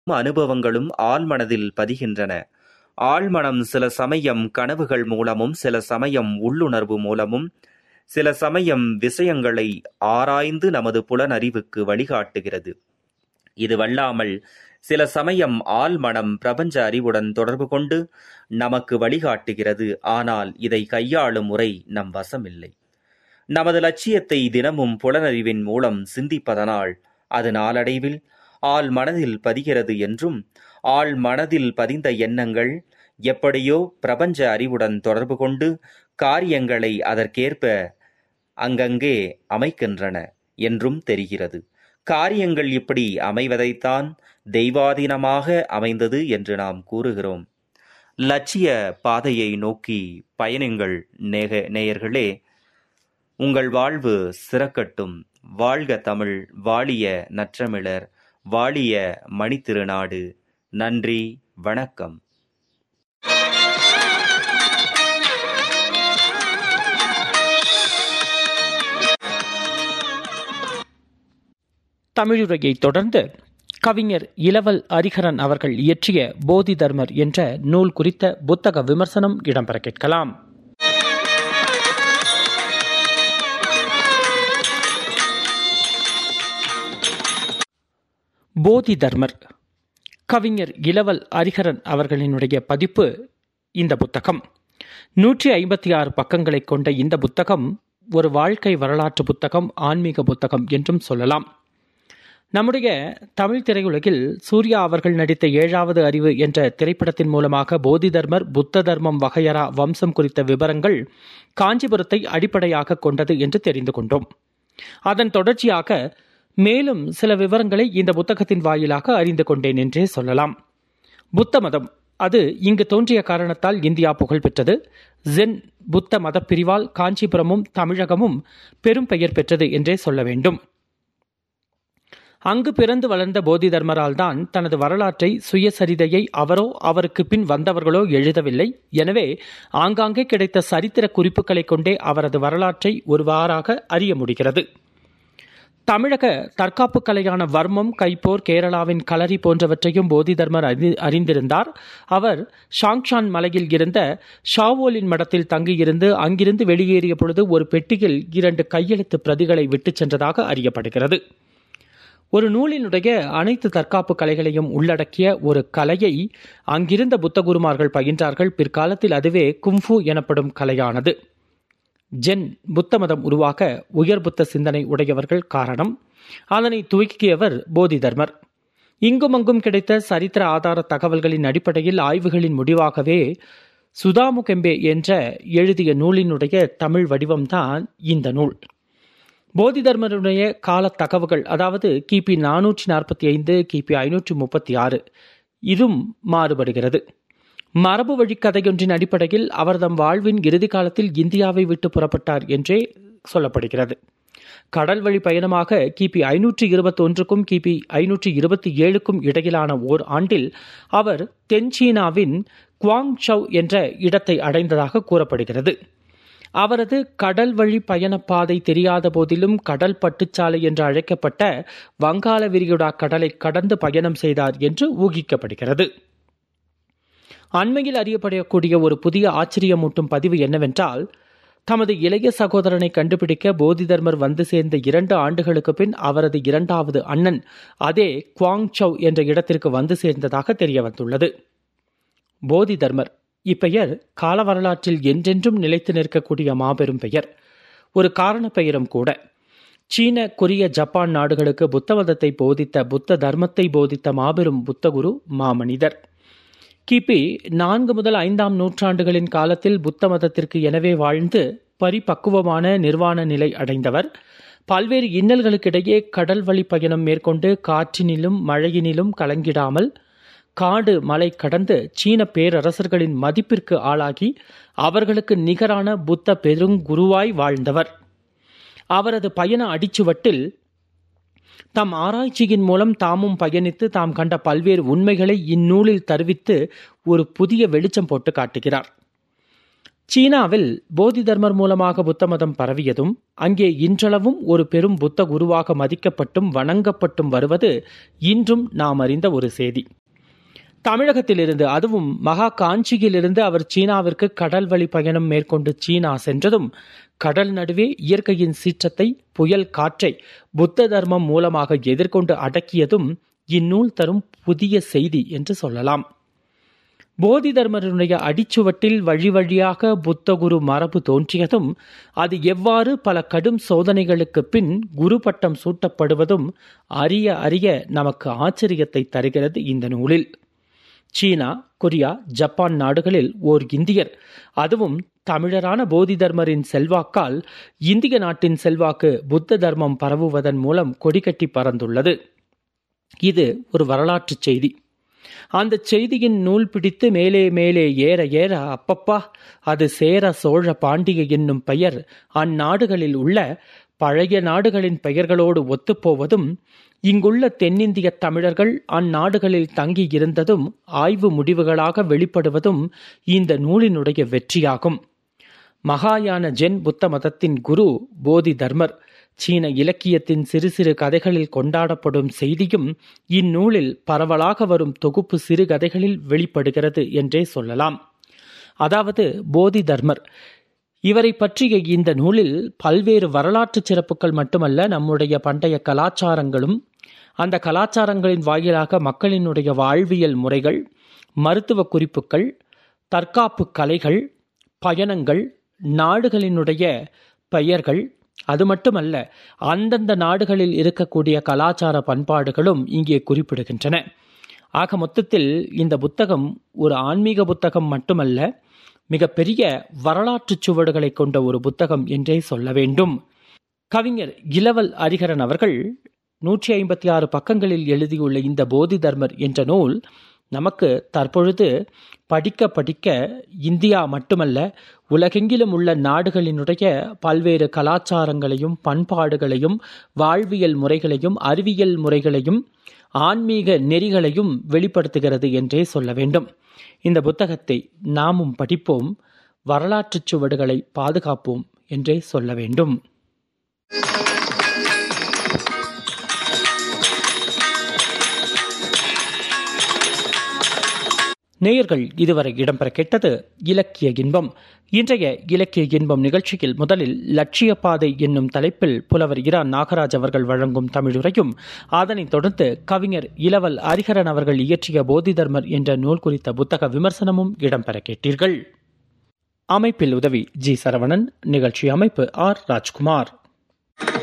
அனுபவங்களும் ஆழ்மனதில் பதிகின்றன. ஆழ்மனம் சில சமயம் கனவுகள் மூலமும், சில சமயம் உள்ளுணர்வு மூலமும், சில சமயம் விஷயங்களை ஆராய்ந்து நமது புலனறிவுக்கு வழிகாட்டுகிறது. இதுவல்லாமல் சில சமயம் ஆழ்மனம் பிரபஞ்ச அறிவுடன் தொடர்பு கொண்டு நமக்கு வழிகாட்டுகிறது. ஆனால் இதை கையாளும் முறை நம் வசமில்லை. நமது லட்சியத்தை தினமும் புலனறிவின் மூலம் சிந்திப்பதனால் அது நாளடைவில் ஆழ்மனதில் பதிகிறது என்றும், ஆழ்மனதில் பதிந்த எண்ணங்கள் எப்படியோ பிரபஞ்ச அறிவுடன் தொடர்பு கொண்டு காரியங்களை அதற்கேற்ப அங்கங்கே அமைக்கின்றன என்றும் தெரிகிறது. காரியங்கள் இப்படி அமைவதைத்தான் தெய்வாதீனமாக அமைந்தது என்று நாம் கூறுகிறோம். லட்சிய பாதையை நோக்கி பயணியுங்கள் நேயர்களே. உங்கள் வாழ்வு சிறக்கட்டும். வாழ்க தமிழ்! வாழிய நற்றமிழர்! வாழிய மணித்திருநாடு! நன்றி வணக்கம். தமிழுரையைத் தொடர்ந்து கவிஞர் இளவல் அரிஹரன் அவர்கள் இயற்றிய போதி தர்மர் என்ற நூல் குறித்த புத்தக விமர்சனம் இடம்பெற கேட்கலாம். போதி தர்மர் கவிஞர் இளவல் அரிஹரன் அவர்களினுடைய பதிப்பு இந்த புத்தகம். நூற்றி ஐம்பத்தி ஆறு பக்கங்களைக் கொண்ட இந்த புத்தகம் ஒரு வாழ்க்கை வரலாற்று புத்தகம், ஆன்மீக புத்தகம் என்றும் சொல்லலாம். நம்முடைய தமிழ் திரையுலகில் சூர்யா அவர்கள் நடித்த ஏழாவது அறிவு என்ற திரைப்படத்தின் மூலமாக போதி தர்மர், புத்த தர்மம் வகையறா வம்சம் குறித்த விவரங்கள் காஞ்சிபுரத்தை அடிப்படையாக கொண்டது என்று தெரிந்து கொண்டோம். அதன் தொடர்ச்சியாக மேலும் சில விவரங்களை இந்த புத்தகத்தின் வாயிலாக அறிந்து கொண்டேன் என்றே சொல்லலாம். புத்த மதம் அது இங்கு தோன்றிய காரணத்தால் இந்தியா புகழ் பெற்றது. ஜென் புத்த மதப் பிரிவால் காஞ்சிபுரமும் தமிழகமும் பெரும் பெயர் பெற்றது என்றே சொல்ல வேண்டும். அங்கு பிறந்து வளர்ந்த போதி தர்மரால் தான் தனது வரலாற்றை சுயசரிதையை அவரோ அவருக்கு பின் வந்தவர்களோ எழுதவில்லை. எனவே ஆங்காங்கே கிடைத்த சரித்திர குறிப்புகளைக் கொண்டே அவரது வரலாற்றை ஒருவாறாக அறிய முடிகிறது. தமிழக தற்காப்பு கலையான வர்மம், கைப்போர், கேரளாவின் களரி போன்றவற்றையும் போதி தர்மர் அறிந்திருந்தார். அவர் ஷாங்ஷான் மலையில் இருந்த ஷாவோலின் மடத்தில் தங்கியிருந்து அங்கிருந்து வெளியேறிய பொழுது ஒரு பெட்டியில் இரண்டு கையெழுத்து பிரதிகளை விட்டுச் சென்றதாக அறியப்படுகிறது. ஒரு நூலினுடைய அனைத்து தற்காப்பு கலைகளையும் உள்ளடக்கிய ஒரு கலையை அங்கிருந்த புத்தகுருமார்கள் பயின்றார்கள். பிற்காலத்தில் அதுவே கும்ஃபு எனப்படும் கலையானது. ஜென் புத்த மதம் உருவாக உயர் புத்த சிந்தனை உடையவர்கள் காரணம். அதனை துவக்கியவர் போதி தர்மர். இங்குமங்கும் கிடைத்த சரித்திர ஆதார தகவல்களின் அடிப்படையில் ஆய்வுகளின் முடிவாகவே சுதாமுகெம்பே என்ற எழுதிய நூலினுடைய தமிழ் வடிவம்தான் இந்த நூல். போதி தர்மருடைய கால தகவுகள் அதாவது கிபி நானூற்றி நாற்பத்தி ஐந்து கிபி ஐநூற்றி முப்பத்தி ஆறு இதுவும் மாறுபடுகிறது. மரபு வழி கதையொன்றின் அடிப்படையில் அவர் தம் வாழ்வின் இறுதி காலத்தில் இந்தியாவை விட்டு புறப்பட்டார் என்றே சொல்லப்படுகிறது. கடல் வழி பயணமாக கிபி ஐநூற்றி இருபத்தி ஒன்றுக்கும் கிபி ஐநூற்றி இருபத்தி ஏழுக்கும் இடையிலான ஓர் ஆண்டில் அவர் தென் சீனாவின் குவாங்சவ் என்ற இடத்தை அடைந்ததாக கூறப்படுகிறது. அவரது கடல் வழி பயணப்பாதை தெரியாத போதிலும் கடல் பட்டுச்சாலை என்று அழைக்கப்பட்ட வங்காள விரிகுடா கடலை கடந்து பயணம் செய்தார் என்று ஊகிக்கப்படுகிறது. அண்மையில் அறியப்படக்கூடிய ஒரு புதிய ஆச்சரியமூட்டும் பதிவு என்னவென்றால் தமது இளைய சகோதரனை கண்டுபிடிக்க போதி தர்மர் வந்து சேர்ந்த இரண்டு ஆண்டுகளுக்கு பின் அவரது இரண்டாவது அண்ணன் அதே குவாங்சவ் என்ற இடத்திற்கு வந்து சேர்ந்ததாக தெரிய வந்துள்ளது. போதி தர்மர் இப்பெயர் கால வரலாற்றில் என்றென்றும் நிலைத்து நிற்கக்கூடிய மாபெரும் பெயர். ஒரு காரண பெயரும் கூட. சீன, கொரிய, ஜப்பான் நாடுகளுக்கு புத்த மதத்தை போதித்த புத்த தர்மத்தை போதித்த மாபெரும் புத்தகுரு மாமனிதர். கிபி நான்கு முதல் ஐந்தாம் நூற்றாண்டுகளின் காலத்தில் புத்த மதத்திற்கு எனவே வாழ்ந்து பரிபக்குவமான நிர்வாண நிலை அடைந்தவர். பல்வேறு இன்னல்களுக்கிடையே கடல் வழி பயணம் மேற்கொண்டு காற்றினிலும் மழையினிலும் கலங்கிடாமல் காடு மலை கடந்து சீன பேரரசர்களின் மதிப்பிற்கு ஆளாகி அவர்களுக்கு நிகரான புத்த பெருங்குருவாய் வாழ்ந்தவர். அவரது பயண அடிச்சுவட்டில் தம் ஆராய்ச்சியின் மூலம் தாமும் பயணித்து தாம் கண்ட பல்வேறு உண்மைகளை இந்நூலில் தருவித்து ஒரு புதிய வெளிச்சம் போட்டு காட்டுகிறார். சீனாவில் போதி தர்மர் மூலமாக புத்த மதம் பரவியதும் அங்கே இன்றளவும் ஒரு பெரும் புத்த குருவாக மதிக்கப்பட்டும் வணங்கப்பட்டும் வருவது இன்றும் நாம் அறிந்த ஒரு செய்தி தமிழகத்திலிருந்து அதுவும் மகா காஞ்சியிலிருந்து அவர் சீனாவிற்கு கடல் வழி பயணம் மேற்கொண்டு சீனா சென்றதும் கடல் நடுவே இயற்கையின் சீற்றத்தை புயல் காற்றை புத்த தர்மம் மூலமாக எதிர்கொண்டு அடக்கியதும் இந்நூல் தரும் புதிய செய்தி என்று சொல்லலாம் போதி தர்மருடைய அடிச்சுவட்டில் வழி வழியாக புத்தகுரு மரபு தோன்றியதும் அது எவ்வாறு பல கடும் சோதனைகளுக்கு பின் குரு பட்டம் சூட்டப்படுவதும் அறிய அறிய நமக்கு ஆச்சரியத்தை தருகிறது இந்த நூலில் சீனா கொரியா ஜப்பான் நாடுகளில் ஓர் இந்தியர் அதுவும் தமிழரான போதி தர்மரின் செல்வாக்கால் இந்திய நாட்டின் செல்வாக்கு புத்த தர்மம் பரவுவதன் மூலம் கொடிகட்டி பறந்துள்ளது இது ஒரு வரலாற்று செய்தி அந்த செய்தியின் நூல் பிடித்து மேலே மேலே ஏற ஏற அப்பப்பா அது சேர சோழ பாண்டிய என்னும் பெயர் அந்நாடுகளில் உள்ள பழைய நாடுகளின் பெயர்களோடு ஒத்துப்போவதும் இங்குள்ள தென்னிந்திய தமிழர்கள் அந்நாடுகளில் தங்கி இருந்ததும் ஆய்வு முடிவுகளாக வெளிப்படுவதும் இந்த நூலினுடைய வெற்றியாகும் மகாயான ஜென் புத்த மதத்தின் குரு போதி தர்மர் சீன இலக்கியத்தின் சிறு சிறு கதைகளில் கொண்டாடப்படும் செய்தியும் இந்நூலில் பரவலாக வரும் தொகுப்பு சிறுகதைகளில் வெளிப்படுகிறது என்றே சொல்லலாம் அதாவது போதி தர்மர் இவரை பற்றிய இந்த நூலில் பல்வேறு வரலாற்று சிறப்புகள் மட்டுமல்ல நம்முடைய பண்டைய கலாச்சாரங்களும் அந்த கலாச்சாரங்களின் வாயிலாக மக்களினுடைய வாழ்வியல் முறைகள் மருத்துவ குறிப்புகள் தற்காப்பு கலைகள் பயணங்கள் நாடுகளினுடைய பெயர்கள் அது மட்டுமல்ல அந்தந்த நாடுகளில் இருக்கக்கூடிய கலாச்சார பண்பாடுகளும் இங்கே குறிப்பிடுகின்றன ஆக மொத்தத்தில் இந்த புத்தகம் ஒரு ஆன்மீக புத்தகம் மட்டுமல்ல மிகப்பெரிய வரலாற்று சுவடுகளை கொண்ட ஒரு புத்தகம் என்றே சொல்ல வேண்டும் கவிஞர் இளவல் அரிகரன் அவர்கள் நூற்றி ஐம்பத்தி ஆறு பக்கங்களில் எழுதியுள்ள இந்த போதி தர்மர் என்ற நூல் நமக்கு தற்பொழுது படிக்க படிக்க இந்தியா மட்டுமல்ல உலகெங்கிலும் உள்ள நாடுகளினுடைய பல்வேறு கலாச்சாரங்களையும் பண்பாடுகளையும் வாழ்வியல் முறைகளையும் அறிவியல் முறைகளையும் ஆன்மீக நெறிகளையும் வெளிப்படுத்துகிறது என்றே சொல்ல வேண்டும் இந்த புத்தகத்தை நாமும் படிப்போம் வரலாற்றுச் சுவடுகளை பாதுகாப்போம் என்றே சொல்ல வேண்டும் நேயர்கள் இதுவரை இடம்பெற கேட்டது இலக்கிய இன்பம் இன்றைய இலக்கிய இன்பம் நிகழ்ச்சியில் முதலில் லட்சிய பாதை என்னும் தலைப்பில் புலவர் இரா நாகராஜ் அவர்கள் வழங்கும் தமிழுரையும் அதனைத் தொடர்ந்து கவிஞர் இளவல் அரிகரன் அவர்கள் இயற்றிய போதி தர்மர் என்ற நூல் குறித்த புத்தக விமர்சனமும் இடம்பெற கேட்டீர்கள் அமைப்பில் உதவி ஜி சரவணன் நிகழ்ச்சி அமைப்பு ஆர் ராஜ்குமார்